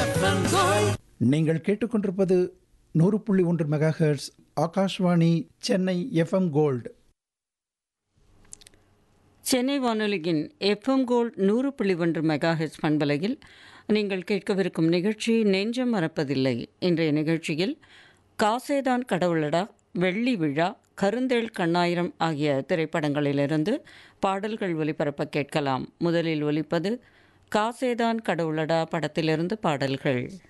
நீங்கள் கேட்டுக்கொண்டிருப்பது நூறு புள்ளி ஒன்று megahertz Akashvani Chennai FM gold Chennai வானொலியின் எஃப்எம் கோல்ட் நூறு புள்ளி ஒன்று மெகா ஹெச் பண்பலையில் நீங்கள் கேட்கவிருக்கும் நிகழ்ச்சி நெஞ்சம் மறப்பதில்லை இன்றைய நிகழ்ச்சியில் காசேதான் கடவுளடா வெள்ளி விழா கருந்தேள் கண்ணாயிரம் ஆகிய திரைப்படங்களிலிருந்து பாடல்கள் ஒலிபரப்ப கேட்கலாம் முதலில் ஒலிப்பது காசேதான் கடவுளடா படத்திலிருந்து பாடல்கள்